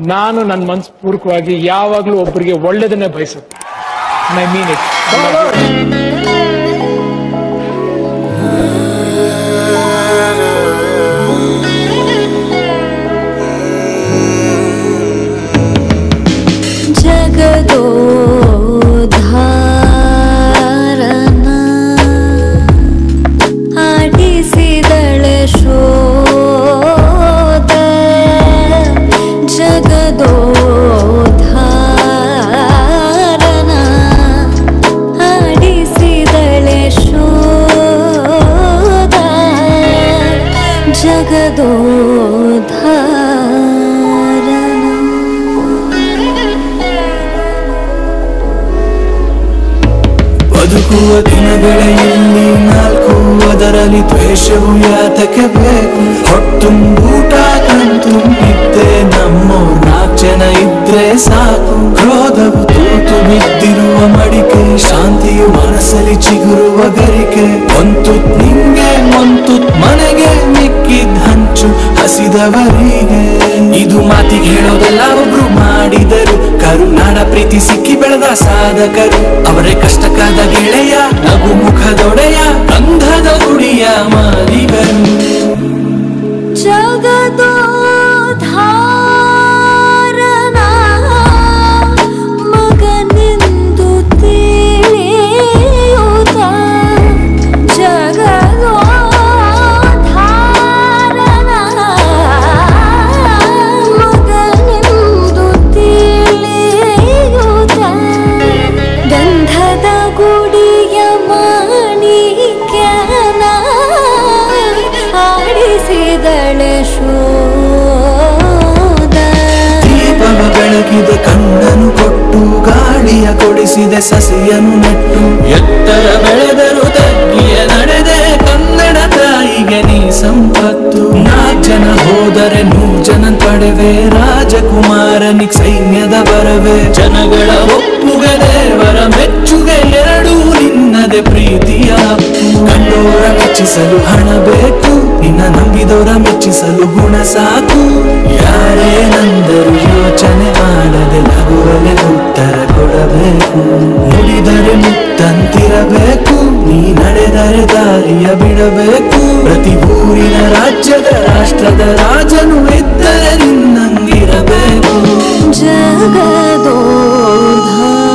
ನಾನು ನನ್ನ ಮನ್ಸು ಪೂರ್ವಕವಾಗಿ ಯಾವಾಗ್ಲೂ ಒಬ್ಬರಿಗೆ ಒಳ್ಳೇದನ್ನೇ ಬಯಸುತ್ತೆ ಐ ಮೀನ್ ಇಟ್ ಜಗದೋಧಾರನ ಆಡಿಸಿದಳೆ ಶೋಧ ಜಗದೋಧಾರನ ಆಡಿಸಿದಳೆ ಶೋಧ ಬದುಕುವ ದಿನಗಳಲ್ಲಿ ನಾಲ್ಕು ಅದರಲ್ಲಿ ದ್ವೇಷವು ಯಾತಕ್ಕೆ ಬೇಕು ಹೊಟ್ಟುಂಬೂಟ ಕಣ್ತುಂಬಿದ್ದೆ ನಮ್ಮೋರ್ ನಾಲ್ಕು ಜನ ಇದ್ರೆ ಸಾಕು ಕ್ರೋಧವು ತೂತು ಬಿದ್ದಿರುವ ಮಡಿಕೆ ಶಾಂತಿಯು ಮನಸ್ಸಲ್ಲಿ ಚಿಗುರುವ ಗರಿಕೆ ಒಂದು ನಿಂಗೆ ಒಂದು ಮನೆಗೆ ಮಿಕ್ಕಿದ್ ಹಂಚು ಹಸಿದವರಿಗೆ ಇದು ಮಾತಿಗೆ ಹೇಳೋದೆಲ್ಲ ಒಬ್ರು ಮಾಡಿದರು ಕರುನಾಡ ಪ್ರೀತಿ ಸಿಕ್ಕಿ ಬೆಳೆದ ಸಾಧಕರು ಅವರೇ ಕಷ್ಟಕ್ಕಾದ ಗೆಳೆಯ ನಗು ಮುಖದೊಡೆಯ ಗಂಧದ ಗುಡಿಯ ಮಾಲಿಗರು ಜಗದೋಧಾರನ ಮಗನೆಂದು ತಿಳಿಯುತ್ತ ಜಗದೋಧಾರನ ಮಗನೆಂದು ತಿಳಿಯುತ್ತ ಗಂಧದ ಗುಡಿಯ ಮಾಣಿಕ್ಯನ ಆಡಿಸಿದಳೆ ಶೋಧ ದೀಪವ ಬೆಳಗಿದ ಕಣ್ಣನು ಕೊಟ್ಟು ಗಾಳಿಯ ಕೊಡಿಸಿದೆ ಸಸಿಯನ್ನು ನೆಟ್ಟು ಎತ್ತರ ಬೆಳೆದರು ತಗ್ಗಿಯ ನಡೆದೆ ಕನ್ನಡ ತಾಯಿಗೆ ನೀ ಸಂಪತ್ತು ನಾಲ್ಕು ಜನ ಹೋದರೆ ನೂರು ಜನ ಪಡೆವೆ ರಾಜಕುಮಾರನಿಗ್ ಸೈನ್ಯದ ಬರವೆ ಜನಗಳ ಒಪ್ಪುಗೆ ದೇವರ ಮೆಚ್ಚುಗೆ ಎರಡೂ ನಿನ್ನದೆ ಪ್ರೀತಿಯ ಹಕ್ಕು ಕಂಡೋರ ಮೆಚ್ಚಿಸಲು ಹಣ ಬೇಕು ನಿನ್ನ ನಂಬಿದವರ ಮೆಚ್ಚಿಸಲು ಗುಣ ಸಾಕು ಯಾರೇನಂದರು ಯೋಚನೆ ಮಾಡದೆ ನಗುವಲೆ ಉತ್ತರ ಕೊಡಬೇಕು ನುಡಿದರೆ ಮುತ್ತಂತಿರಬೇಕು ನೀ ನಡೆದರೆ ದಾರಿಯ ಬಿಡಬೇಕು ಪ್ರತಿ ಊರಿನ ರಾಜ್ಯದ ರಾಷ್ಟ್ರದ ರಾಜನು ಇದ್ದರೆ ನಿನ್ನಂಗಿರಬೇಕು ಜಗದೋಧಾರನ